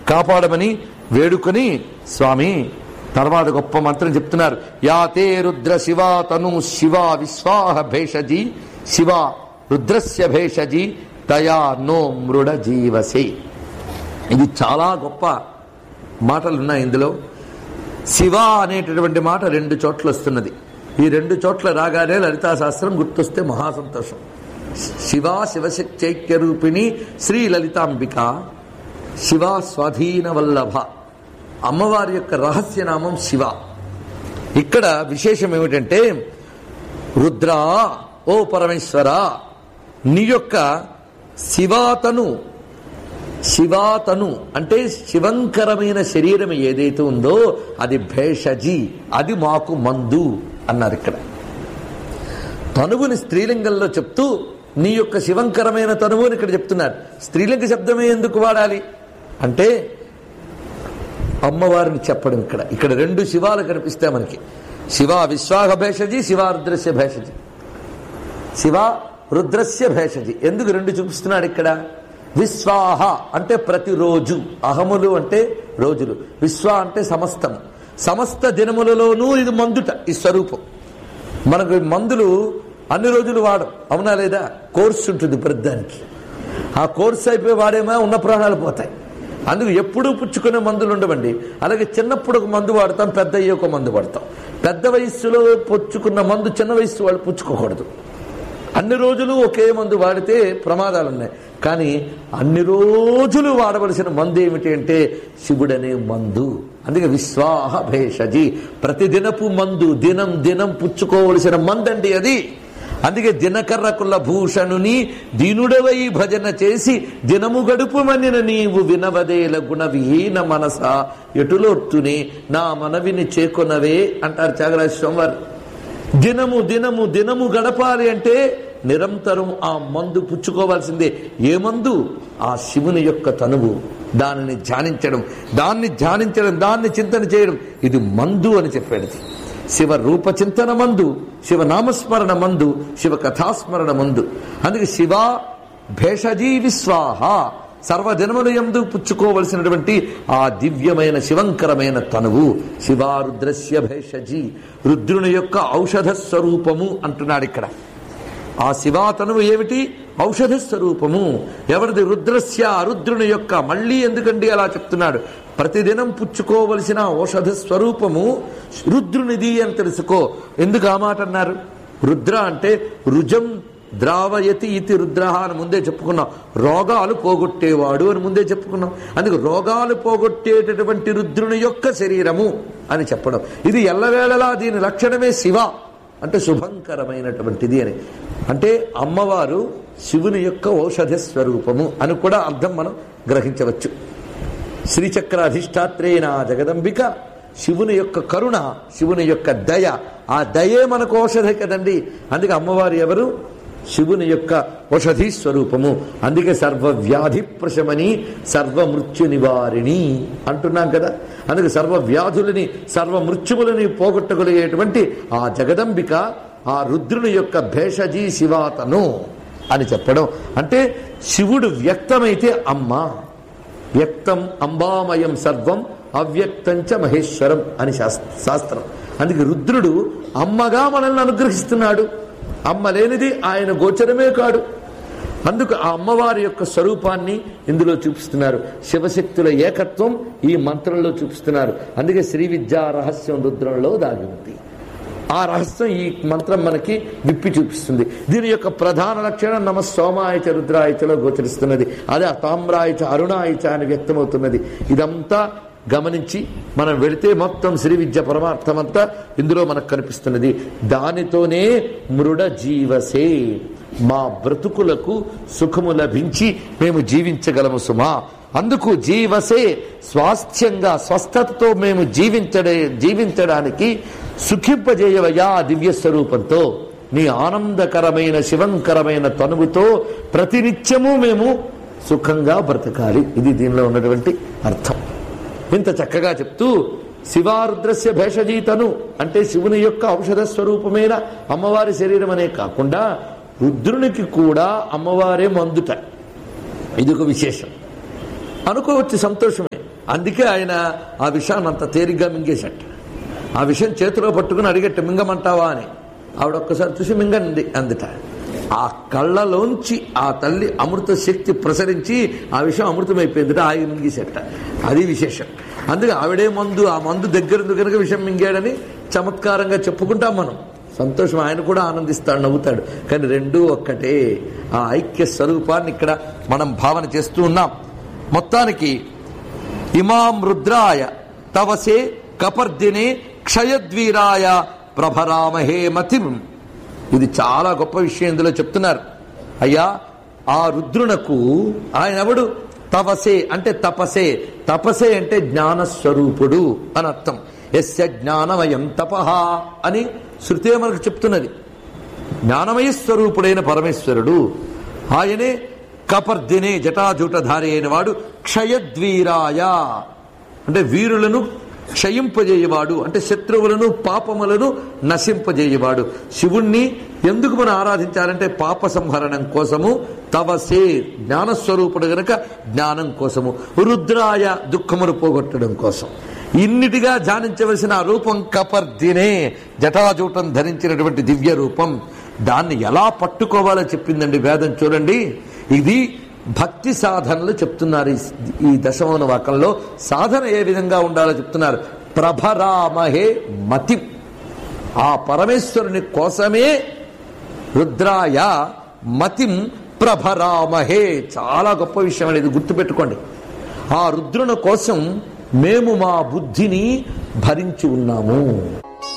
కాపాడమని వేడుకొని స్వామి తర్వాత గొప్ప మంత్రం చెప్తున్నారు యాతే రుద్ర శివ తను శివ విశ్వాహ భేషజీ శివ రుద్రస్య భేషజీ తయా నో మృడ జీవసే ఇది చాలా గొప్ప మాటలు ఉన్నాయి ఇందులో శివ అనేటటువంటి మాట రెండు చోట్ల వస్తున్నది ఈ రెండు చోట్ల రాగానే లలితా శాస్త్రం గుర్తొస్తే మహాసంతోషం శివ శివశక్తైక్య రూపిణి శ్రీ లలితాంబిక శివ స్వాధీన వల్లభ అమ్మవారి యొక్క రహస్యనామం శివ ఇక్కడ విశేషం ఏమిటంటే రుద్ర ఓ పరమేశ్వర నీ యొక్క శివాతను శివాతను అంటే శివంకరమైన శరీరం ఏదైతే ఉందో అది భేషజీ అది మాకు మందు అన్నారు ఇక్కడ తనువుని స్త్రీలింగంలో చెప్తూ నీ యొక్క శివంకరమైన తనువు అని ఇక్కడ చెప్తున్నారు స్త్రీలింగ శబ్దమే ఎందుకు వాడాలి అంటే అమ్మవారిని చెప్పడం ఇక్కడ ఇక్కడ రెండు శివాలు కనిపిస్తాయి మనకి శివ విశ్వాహ భేషజీ శివ రుద్రస్య భేషజీ శివ రుద్రస్య భేషజి ఎందుకు రెండు చూపిస్తున్నాడు ఇక్కడ విశ్వాహ అంటే ప్రతిరోజు అహములు అంటే రోజులు విశ్వ అంటే సమస్తం సమస్త దినములలోనూ ఇది మందుట ఈ స్వరూపం మనకు ఈ మందులు అన్ని రోజులు వాడం అవునా లేదా కోర్సు ఉంటుంది ప్రతిదానికి ఆ కోర్సు అయిపోయి వాడేమో ఉన్న ప్రాణాలు పోతాయి అందుకు ఎప్పుడూ పుచ్చుకునే మందులు ఉండవండి అలాగే చిన్నప్పుడు ఒక మందు వాడతాం పెద్ద అయ్యే ఒక మందు వాడతాం పెద్ద వయస్సులో పుచ్చుకున్న మందు చిన్న వయస్సు వాళ్ళు పుచ్చుకోకూడదు అన్ని రోజులు ఒకే మందు వాడితే ప్రమాదాలు ఉన్నాయి కానీ అన్ని రోజులు వాడవలసిన మందు ఏమిటి అంటే శివుడనే మందు అందుకే విశ్వాహ భేషజి ప్రతిదినపు మందు దినం దినం పుచ్చుకోవలసిన మందండి అది అందుకే దినకర్రకుల భూషణుని దీనుడవై భజన చేసి దినము గడుపుమనిన నీవు వినవదేల గుణ విహీన మనస ఎటులోర్తునే నా మనవిని చేకొనవే అంటారు త్యాగరాజ స్వామివారు దినము దినము దినము గడపాలి అంటే నిరంతరం ఆ మందు పుచ్చుకోవాల్సిందే ఏ మందు ఆ శివుని యొక్క తనువు దానిని ధ్యానించడం దాన్ని ధ్యానించడం దాన్ని చింతన చేయడం ఇది మందు అని చెప్పాడు శివ రూప చింతన మందు శివ నామస్మరణ మందు శివ కథాస్మరణ మందు అందుకే శివ భేషజీ విశ్వాహ సర్వజన్మలు ఎందు పుచ్చుకోవలసినటువంటి ఆ దివ్యమైన శివంకరమైన తనువు శివారుద్రస్య భేషజీ రుద్రుని యొక్క ఔషధ స్వరూపము అంటున్నాడు ఇక్కడ ఆ శివాతనువు ఏమిటి ఔషధ స్వరూపము ఎవరిది రుద్రస్య రుద్రుని యొక్క మళ్ళీ ఎందుకండి అలా చెప్తున్నాడు ప్రతిదినం పుచ్చుకోవలసిన ఔషధ స్వరూపము రుద్రునిది అని తెలుసుకో ఎందుకు ఆ మాట అన్నారు రుద్ర అంటే రుజం ద్రావయతి ఇతి రుద్ర అని ముందే చెప్పుకున్నాం రోగాలు పోగొట్టేవాడు అని ముందే చెప్పుకున్నాం అందుకు రోగాలు పోగొట్టేటటువంటి రుద్రుని యొక్క శరీరము అని చెప్పడం ఇది ఎల్లవేళలా దీని లక్షణమే శివ అంటే శుభంకరమైనటువంటిది అని అంటే అమ్మవారు శివుని యొక్క ఔషధ స్వరూపము అని కూడా అర్థం మనం గ్రహించవచ్చు శ్రీచక్ర అధిష్టాత్రేన జగదంబిక శివుని యొక్క కరుణ శివుని యొక్క దయ ఆ దయే మనకు ఔషధే కదండి అందుకే అమ్మవారు ఎవరు శివుని యొక్క ఔషధి స్వరూపము అందుకే సర్వవ్యాధి ప్రశమని సర్వమృత్యు నివారిణి అంటున్నాం కదా అందుకే సర్వ వ్యాధులని సర్వ మృత్యువులని పోగొట్టగలిగేటువంటి ఆ జగదంబిక ఆ రుద్రుని యొక్క భేషజీ శివాతను అని చెప్పడం అంటే శివుడు వ్యక్తమైతే అమ్మ వ్యక్తం అంబామయం సర్వం అవ్యక్తంచ మహేశ్వరం అని శాస్- శాస్త్రం అందుకే రుద్రుడు అమ్మగా మనల్ని అనుగ్రహిస్తున్నాడు అమ్మ లేనిది ఆయన గోచరమే కాడు అందుకు ఆ అమ్మవారి యొక్క స్వరూపాన్ని ఇందులో చూపిస్తున్నారు శివశక్తుల ఏకత్వం ఈ మంత్రంలో చూపిస్తున్నారు అందుకే శ్రీ విద్యా రహస్యం రుద్రంలో దాగి ఉంది ఆ రహస్యం ఈ మంత్రం మనకి విప్పి చూపిస్తుంది దీని యొక్క ప్రధాన లక్షణం నమ సోమాయచ రుద్రాయచలో గోచరిస్తున్నది అదే తామ్రాయచ అరుణాయచ అని వ్యక్తమవుతున్నది ఇదంతా గమనించి మనం వెళితే మొత్తం శ్రీ విద్య పరమార్థమంతా ఇందులో మనకు కనిపిస్తున్నది దానితోనే మృడ జీవసే మా బ్రతుకులకు సుఖము లభించి మేము జీవించగలము సుమా అందుకు జీవసే స్వాస్థ్యంగా స్వస్థతతో మేము జీవించడే జీవించడానికి సుఖింపజేయవయా దివ్య స్వరూపంతో నీ ఆనందకరమైన శివంకరమైన తనువుతో ప్రతినిత్యము మేము సుఖంగా బ్రతకాలి ఇది దీనిలో ఉన్నటువంటి అర్థం ఇంత చక్కగా చెప్తూ శివారుద్రస్య భేషజీతను అంటే శివుని యొక్క ఔషధ స్వరూపమైన అమ్మవారి శరీరం అనే కాకుండా రుద్రునికి కూడా అమ్మవారే మందుట ఇది ఒక విశేషం అనుకోవచ్చు సంతోషమే అందుకే ఆయన ఆ విషయాన్ని అంత తేలిగ్గా మింగేశాట ఆ విషయం చేతిలో పట్టుకుని అడిగట్టు మింగమంటావా అని ఆవిడ ఒక్కసారి చూసి మింగండి అందుట ఆ కళ్ళలోంచి ఆ తల్లి అమృత శక్తి ప్రసరించి ఆ విషయం అమృతమైపోయిందిట ఆయన మింగేసేట అది విశేషం అందుకే ఆవిడే మందు ఆ మందు దగ్గర కనుక విషయం మింగాడని చమత్కారంగా చెప్పుకుంటాం మనం సంతోషం ఆయన కూడా ఆనందిస్తాడు నవ్వుతాడు కానీ రెండూ ఒక్కటే ఆ ఐక్య స్వరూపాన్ని ఇక్కడ మనం భావన చేస్తూ ఉన్నాం మొత్తానికి ఇమాం రుద్రాయ తవసే కపర్దినే క్షయద్వీరాయ ప్రభరామహే మతిం ఇది చాలా గొప్ప విషయం ఇందులో చెప్తున్నారు అయ్యా ఆ రుద్రునకు ఆయన ఎవడు తపసే అంటే తపసే తపసే అంటే జ్ఞానస్వరూపుడు అని అర్థం ఎస్య జ్ఞానమయం తపహ అని శృతే మనకు చెప్తున్నది జ్ఞానమయ స్వరూపుడైన పరమేశ్వరుడు ఆయనే కపర్దినే జటాజూటధారి అయిన వాడు క్షయద్వీరాయ అంటే వీరులను క్షయింపజేయవాడు అంటే శత్రువులను పాపములను నశింపజేయవాడు శివుణ్ణి ఎందుకు మనం ఆరాధించాలంటే పాప సంహరణం కోసము తవసే జ్ఞానస్వరూపుడు గనక జ్ఞానం కోసము రుద్రాయ దుఃఖమును పోగొట్టడం కోసం ఇన్నిటిగా ధ్యానించవలసిన ఆ రూపం కపర్దినే జటాజూటం ధరించినటువంటి దివ్య రూపం దాన్ని ఎలా పట్టుకోవాలో చెప్పిందండి వేదం చూడండి ఇది భక్తి సాధనలు చెప్తున్నారు ఈ- ఈ దశమోన వాకంలో సాధన ఏ విధంగా ఉండాలో చెప్తున్నారు ప్రభరామహే మతి ఆ పరమేశ్వరుని కోసమే రుద్రాయ మతిం ప్రభరామహే చాలా గొప్ప విషయం అనేది గుర్తుపెట్టుకోండి ఆ రుద్రుని కోసం మేము మా బుద్ధిని భరించి ఉన్నాము